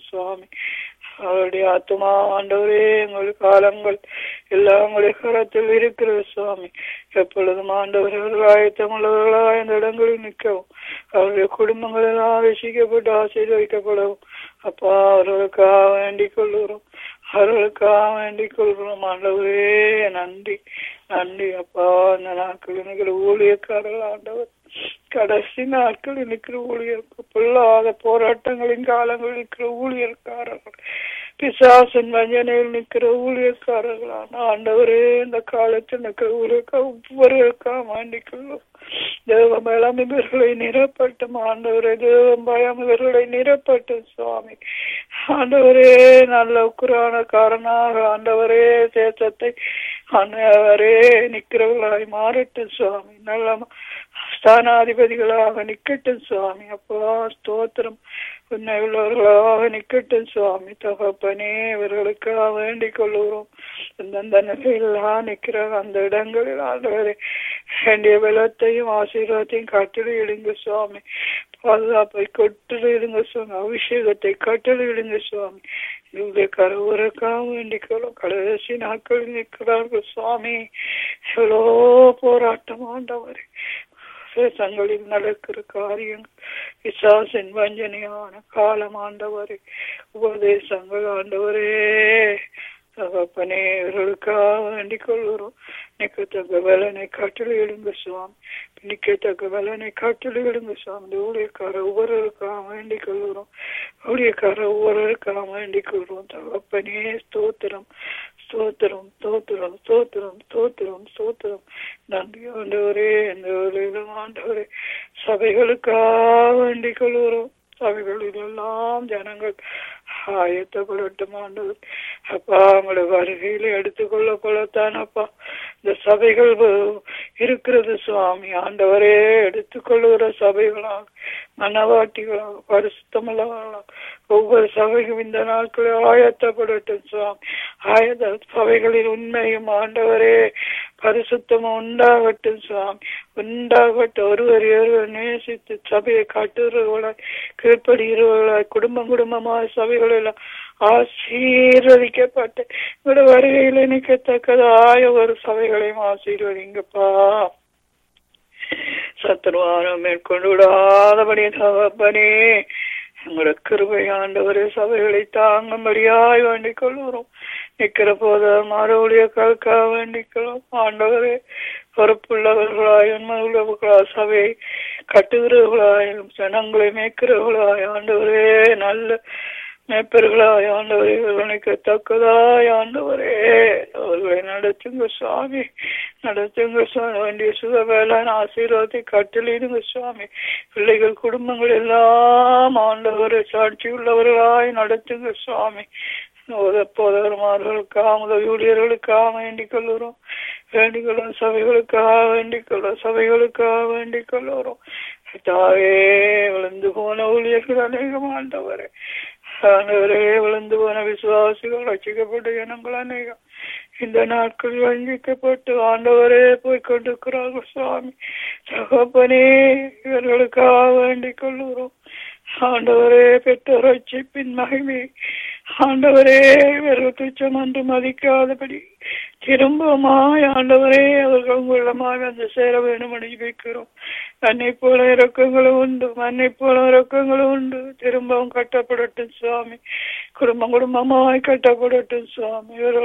சுவாமி அவருடைய ஆத்மா ஆண்டவரே எங்கள் காலங்கள் எல்லாம் உங்களுடைய கரத்தில் இருக்கிறது சுவாமி எப்பொழுதும் ஆண்டவர்கள் ஆயத்தமுள்ளவர்களாக இந்த இடங்களில் நிற்கவும் அவருடைய குடும்பங்கள் எல்லாம் ரசிக்கப்பட்டு ஆசீர்வதிக்கப்படவும் அப்பா அவர்களுக்காக வேண்டிக் கொள்கிறோம் அவர்களுக்காக வேண்டிக் கொள்கிறோம் ஆண்டவரே நன்றி நன்றி அப்பா இந்த நாட்கள் இருக்கிற ஊழியக்காரர்கள் ஆண்டவர் கடைசி நாட்கள் இருக்கிற ஊழியருக்கு பொல்லாத போராட்டங்களின் காலங்களில் இருக்கிற ஊழியர்காரர்கள் பிசாசன் வஞ்சனையில் நிற்கிற ஊழியர்காரர்களான ஆண்டவரே இந்த காலத்தில் நிற்கிற ஊழியர்க்கா ஒவ்வொருக்கா வேண்டிக்கொள்ளும் தேவ பலம் இவர்களை நிரப்பட்டும் ஆண்டவரே தேவம் பயம் இவர்களை நிரப்பட்டும் சுவாமி ஆண்டவரே நல்ல உக்குரானக்காரனாக ஆண்டவரே தேசத்தை ஆண்டவரே நிற்கிறவர்களாய் மாறட்டும் சுவாமி நல்ல ஸ்தானாதிபதிகளாக நிக்கட்டும் சுவாமி அப்பா ஸ்தோத்திரம் உன்னை உள்ளவர்களாக நிக்கட்டும் சுவாமி தகப்பனே இவர்களுக்காக வேண்டிக் கொள்ளுகிறோம் அந்தந்த நிலையிலாம் நிற்கிற அந்த இடங்களில் ஆண்டவரே வேண்டிய பலத்தையும் ஆசீர்வாதத்தையும் கட்டளையிடுங்க சுவாமி பாதுகாப்பை கட்டளையிடுங்க சுவாமி அபிஷேகத்தை கட்டளையிடுங்க சுவாமி இவருடைய கருவருக்காக வேண்டிக்கிறோம் கடைசி நாட்களில் நிற்கிறார்கள் சுவாமி எவ்வளோ போராட்டம் ஆண்டவரே தேசங்களில் நடக்கிற காரியங்கள் விசாசின் வஞ்சனையான காலம் ஆண்டவரே உபதேசங்கள் ஆண்டவரே தகப்பனே இவர்களுக்காக வேண்டிக் கொள்கிறோம் நிற்கத்தக்க வேலனை காட்டில் இடுங்க சுவாமி நிற்கத்தக்க வேலனை காட்டில் இடுங்க சுவாமி இந்த ஊழியக்கார ஒவ்வொருவருக்காக வேண்டிக் கொள்கிறோம் ஊழியக்கார ஒவ்வொருவருக்காக வேண்டிக் கொள்கிறோம் தகப்பனே ஸ்தோத்திரம் ஸ்தோத்திரம் ஸ்தோத்திரம் ஸ்தோத்திரம் ஸ்தோத்திரம் ஸ்தோத்திரம் நன்றி ஆண்டவரே இந்த ஊரிலும் ஆண்டவரே சபைகளுக்காக வேண்டிக் கொள்கிறோம் சபைகளிலெல்லாம் ஜனங்கள் ஆயத்தப்படட்டும் ஆண்டவர் அப்பா உங்களோட வருகையில எடுத்துக்கொள்ளப்படத்தான் அப்பா இந்த சபைகள் இருக்கிறது சுவாமி ஆண்டவரே எடுத்துக்கொள்ளுகிற சபைகளாக மனவாட்டிகளாக பரிசுத்தமல்லாக ஒவ்வொரு சபையும் இந்த நாட்களில் ஆயத்தப்படட்டும் சுவாமி ஆயத்த சபைகளில் உண்மையும் ஆண்டவரே பரிசுத்தமும் உண்டாகட்டும் சுவாமி உண்டாகட்டும் ஒருவர் ஒருவர் நேசித்து சபையை காட்டுகிறவர்களாய் கீழ்ப்படுகிறவர்களாய் குடும்பம் குடும்பமாக சபைகள் எல்லாம் ஆசீர்வதிக்கப்பட்டு உங்களோட வருகையில் நிற்கத்தக்கதாய ஒரு சபைகளையும் ஆசீர்வதிங்கப்பா சத்துருவானம் மேற்கொண்டு விடாதபடி தகப்பனே எங்களோட கிருபை ஆண்டவரே சபைகளை தாங்கும்படியாய் வேண்டிக் கொள்கிறோம் நிற்கிற போது மறுபடிய கற்கா வேண்டிக்கிறோம் ஆண்டவரே பொறுப்புள்ளவர்களாய் உண்மை உள்ளவர்களாய் சபையை கட்டுகிறவர்களாயும் ஜனங்களை மேய்க்கிறவர்களாய் ஆண்டவரே நல்ல மேய்ப்பர்களாய் ஆண்டவரே இவர்களுக்கு தக்கதாய் ஆண்டவரே அவர்களை நடத்துங்க சுவாமி நடத்துங்க சுவாமி வேண்டிய சுக வேளாண் ஆசீர்வாதத்தை கட்டளிடுங்க சுவாமி பிள்ளைகள் குடும்பங்கள் எல்லாம் ஆண்டவர் சாட்சி உள்ளவர்களாய் நடத்துங்க சுவாமி போதகர்மார்களுக்காக உதவி ஊழியர்களுக்காக வேண்டிக் கொள்ளுறோம் வேண்டிக் கொள்ளும் சபைகளுக்காக வேண்டிக் கொள்ளும் சபைகளுக்காக வேண்டிக் கொள்ளுறோம் தாவே விழுந்து போன ஊழியர்கள் அநேகம் ஆண்டவரே ஆண்டவரே விழுந்து போன விசுவாசிகள் ரசிக்கப்பட்ட ஜனங்கள் அநேகம் இந்த நாட்கள் வஞ்சிக்கப்பட்டு ஆண்டவரே போய் கொண்டிருக்கிறார்கள் சுவாமி தகப்பனே இவர்களுக்காக வேண்டிக் கொள்ளுகிறோம் ஆண்டவரே பெற்ற ரட்சிப்பின் மகிமை ஆண்டவரே இவர்கள் துச்சம் என்று மதிக்காதபடி திரும்பமாய் ஆண்டவரே அவர்கள் உங்களிடமாய் வந்து சேர வேண்டும் என்று வைக்கிறோம் அன்னை போல இறக்கங்களும் உண்டு அன்னை போல இறக்கங்களும் உண்டு திரும்பவும் கட்டப்படட்டும் சுவாமி குடும்பம் குடும்பமாய் கட்டப்படட்டும் சுவாமி இவர்கள்